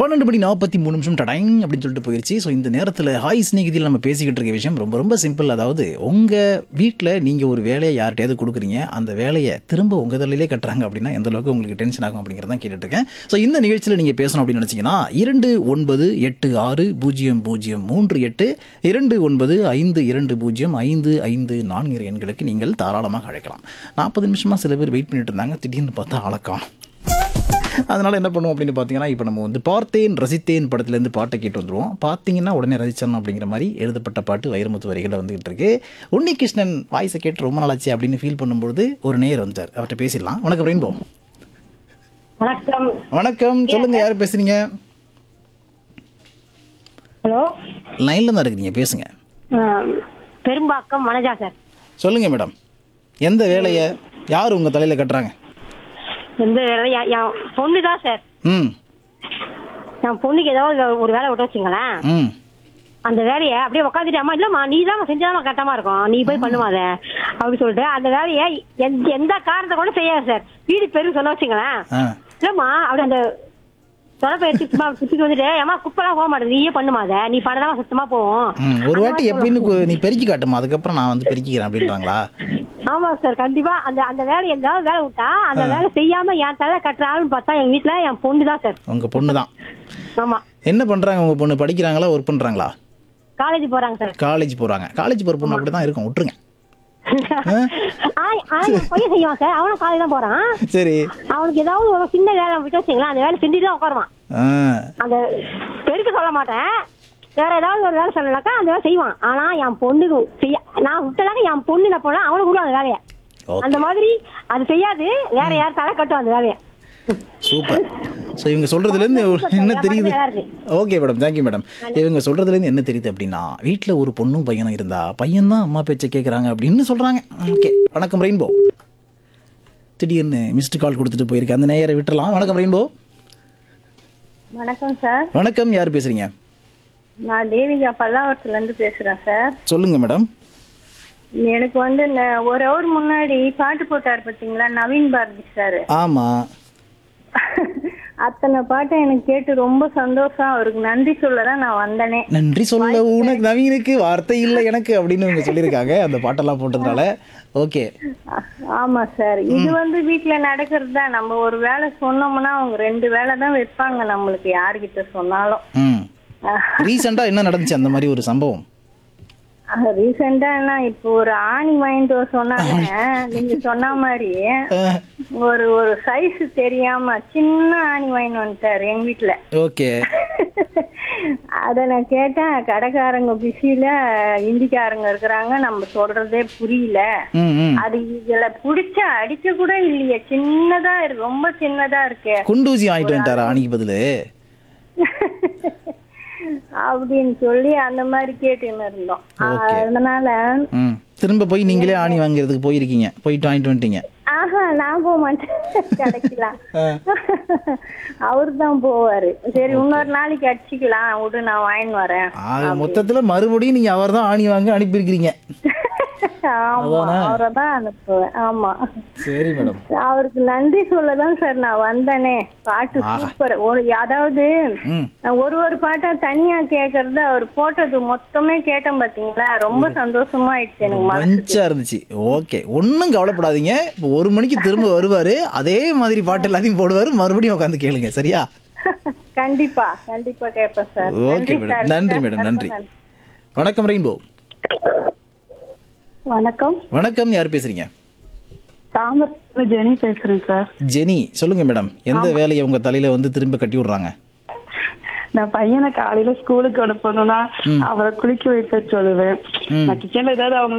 பன்னெண்டு மணி நாற்பத்தி மூணு நிமிஷம் டடைங் அப்படின்னு சொல்லிட்டு போயிருச்சு ஸோ இந்த நேரத்தில் ஹாய் ஸ்நேகிதியில் நம்ம பேசிக்கிட்டு இருக்க விஷயம் ரொம்ப ரொம்ப சிம்பிள் அதாவது உங்கள் வீட்டில் நீங்கள் ஒரு வேலையை யார்கிட்டயாவது கொடுக்குறீங்க அந்த வேலையை திரும்ப உங்கள் தலையிலே கட்டுறாங்க அப்படின்னா எந்த அளவுக்கு உங்களுக்கு டென்ஷன் ஆகும் அப்படிங்கிறதான் கேட்டுட்டு இருக்கேன் ஸோ இந்த நிகழ்ச்சியில் நீங்கள் பேசணும் அப்படின்னு நினச்சிங்கன்னா இரண்டு ஒன்பது எட்டு ஆறு பூஜ்ஜியம் பூஜ்ஜியம் மூன்று எட்டு இரண்டு ஒன்பது ஐந்து இரண்டு பூஜ்ஜியம் ஐந்து ஐந்து நான்கு எண்களுக்கு நீங்கள் தாராளமாக அழைக்கலாம் நாற்பது நிமிஷமாக சில பேர் வெயிட் பண்ணிட்டு இருந்தாங்க திடீர்னு பார்த்தா அழக்கம் அதனால் என்ன பண்ணுவோம் அப்படின்னு பார்த்தீங்கன்னா இப்போ நம்ம வந்து பார்த்தேன் ரசித்தேன் படத்துலேருந்து பாட்டை கேட்டு வந்துருவோம் பார்த்தீங்கன்னா உடனே ரசிச்சணும் அப்படிங்கிற மாதிரி எழுதப்பட்ட பாட்டு வைரமுத்து வரிகளில் வந்துகிட்டு இருக்கு உன்னிகிருஷ்ணன் வாய்ஸை கேட்டு ரொம்ப நாளாச்சு அப்படின்னு ஃபீல் பண்ணும்பொழுது ஒரு நேயர் வந்தார் அவர்கிட்ட பேசிடலாம் வணக்கம் ரெயின்போ வணக்கம் வணக்கம் சொல்லுங்க யார் பேசுறீங்க ஹலோ லைனில் தான் இருக்கிறீங்க பேசுங்க பெரும்பாக்கம் வனஜா சார் சொல்லுங்க மேடம் எந்த வேலையை யார் உங்கள் தலையில் கட்டுறாங்க எந்த வேலை என் என் பொண்ணு தான் சார் ம் என் பொண்ணுக்கு ஏதாவது ஒரு வேலை விட்டு வச்சுங்களேன் ம் அந்த வேலையை அப்படியே உட்காந்துட்டு அம்மா இல்லம்மா நீ தான் செஞ்சாதான் கரெக்டாமா இருக்கும் நீ போய் பண்ணுவாத அப்படி சொல்லிட்டு அந்த வேலையை எந்த எந்த காரணத்தை கூட செய்யாது சார் வீடு பெரும் சொல்ல வச்சுங்களேன் ஆ இல்லம்மா அப்படி அந்த தொலைப்பயிற்சி சும்மா சுத்திட்டு வந்துட்டு ஏமா குப்பெல்லாம் போக மாட்டேது நீயே பண்ணுமாத நீ பண்ணதான் சுத்தமா போகும் ம் ஒரு வாட்டி எப்படின்னு கு- நீ பெருக்கி காட்டுமா அதுக்கப்புறம் நான் வந்து பெருக்கிக்கிறேன் அப்படின்றாங்களா ஆமா சார் கண்டிப்பா அந்த அந்த வேலை எதாவது வேலை விட்டா அந்த வேலை செய்யாம என் தலை கட்டுறான்னு பார்த்தா எங்க வீட்டுல என் பொண்ணு தான் சார் உங்கள் பொண்ணு தான் ஆமா என்ன பண்ணுறாங்க உங்கள் பொண்ணு படிக்கிறாங்களா ஒர்க் பண்ணுறாங்களா காலேஜ் போறாங்க சார் காலேஜ் போகிறாங்க காலேஜ் போகிற பொண்ணு அப்படி தான் இருக்கும் விட்டுருங்க ஆ- ஆ, என் பையன் செய்வான் சார் அவனும் காலேஜ் தான் போறான் சரி அவனுக்கு ஏதாவது ஒரு சின்ன வேலை விட்டு வச்சுங்களேன் அந்த வேலை செஞ்சுட்டு தான் உட்காருவான் ஆ அந்த பெருக்க சொல்ல மாட்டேன் வேற ஏதாவது ஒரு வேலை சொல்லலாக்கா அந்த வேலை செய்வான் ஆனா என் பொண்ணுக்கு செய்ய நான் விட்டதாக என் பொண்ணு என்ன போனா அவனுக்கு விடுவான் அந்த வேலையை ஓகே அந்த மாதிரி அது செய்யாது வேற யார் தலை கட்டும் அந்த வேலையை சூப்பர் ஸோ இவங்க சொல்கிறதுலேருந்து என்ன தெரியுது நல்லா இருக்கு. ஓகே மேடம் தேங்க்யூ மேடம் இவங்க சொல்கிறதுலேருந்து என்ன தெரியுது அப்படின்னா வீட்டில் ஒரு பொண்ணும் பையனும் இருந்தா பையன் தான் அம்மா பேச்சை கேட்குறாங்க அப்படின்னு சொல்கிறாங்க ஓகே வணக்கம் ரெயின்போ திடீர்னு மிஸ்டு கால் கொடுத்துட்டு போயிருக்கேன் அந்த நேயரை விட்டுறலாம் வணக்கம் ரெயின்போ வணக்கம் சார் வணக்கம் யார் பேசுகிறீங்க நான் தேவிகா பல்லாவரத்துல இருந்து பேசுறேன் சார் சொல்லுங்கள் மேடம் எனக்கு வந்து ந- ஒரு ஹவர் முன்னாடி பாட்டு போட்டார் பாத்தீங்களா நவீன் பாரதி சார் ஆமாம் அத்தனை பாட்டை எனக்கு கேட்டு ரொம்ப சந்தோஷம் அவருக்கு நன்றி சொல்லதான் நான் வந்தனே நன்றி சொல்ல உனக்கு நவீனுக்கு வார்த்தை இல்லை எனக்கு அப்படின்னு இவங்க சொல்லியிருக்காங்க அந்த பாட்டெல்லாம் போட்டதுனால ஓகே ஆ- ஆமா சார் இது வந்து வீட்ல நடக்கிறது தான் நம்ம ஒரு வேலை சொன்னோம்னா அவங்க ரெண்டு வேலை தான் வைப்பாங்க நம்மளுக்கு யாருகிட்ட சொன்னாலும் ம் ரீசெண்டாக என்ன நடந்துச்சு அந்த மாதிரி ஒரு சம்பவம் ரீசெண்டா என்ன இப்போ ஒரு ஆணி வாங்கிட்டு வர சொன்னாங்க நீங்க சொன்ன மாதிரி அஹ், ஒரு ஒரு சைஸ் தெரியாம சின்ன ஆணி வாங்கிட்டு வந்துட்டாரு எங்க வீட்டுல ஓகே அத நான் கேட்டேன் கடைக்காரங்க பிஸியில இந்திக்காரங்க இருக்கிறாங்க நம்ம சொல்றதே புரியல ம் ம் அது இதுல புடிச்ச அடிக்க கூட இல்லையே சின்னதா இருக்கு ரொம்ப சின்னதா இருக்கு குண்டூசி வாங்கிட்டு வந்துட்டாரா ஆணிக்கு பதிலு அப்படின்னு சொல்லி அந்த மாதிரி கேட்டுன்னு இருந்தோம் Okay. அதனால ம் திரும்ப போய் நீங்களே ஆணி வாங்குறதுக்கு போயிருக்கீங்க போயிட்டு வாங்கிட்டு வந்துட்டீங்க ஆஹா நான் போக மாட்டேன் கிடைக்கலாம் அவரு தான் போவாரு சரி இன்னொரு நாளைக்கு அடிச்சுக்கலாம் விடு நான் வாங்கின்னு வரேன் ஆக மொத்தத்துல மறுபடியும் நீங்க அவர் தான் ஆணி வாங்க அனுப்பியிருக்கிறீங்க ஆமா அவரை தான் அனுப்புவேன் ஆமா சரி மேடம் அவருக்கு நன்றி சொல்லதான் சார் நான் வந்தனே பாட்டு சூப்பர் ஒரு அதாவது ம் நான் ஒரு ஒரு பாட்டா தனியா கேக்குறது அவர் போட்டது மொத்தமே கேட்டேன் பாத்தீங்களா ரொம்ப சந்தோஷமா ஆயிடுச்சு எனக்கு மனசு. பஞ்சா இருந்துச்சு ஓகே ஒன்றும் கவலைப்படாதீங்க இப்போ ஒரு மணிக்கு திரும்ப வருவாரு அதே மாதிரி பாட்டு எல்லாத்தையும் போடுவாரு மறுபடியும் உட்காந்து கேளுங்க சரியா கண்டிப்பா கண்டிப்பா கேட்பேன் சார் ஓகே மேடம் நன்றி மேடம் நன்றி வணக்கம் ரெயின்போ வணக்கம் வணக்கம் யார் பேசுறீங்க தாமரை ஜெனி பேசுறேன் சார் ஜெனி சொல்லுங்க மேடம் எந்த வேலையை உங்க தலையில வந்து திரும்ப கட்டி விடுறாங்க நான் பையனை காலையில ஸ்கூலுக்கு அனுப்பணும்னா அவரை குளிக்க வைக்க சொல்லுவேன் நான் கிச்சன்ல ஏதாவது அவங்க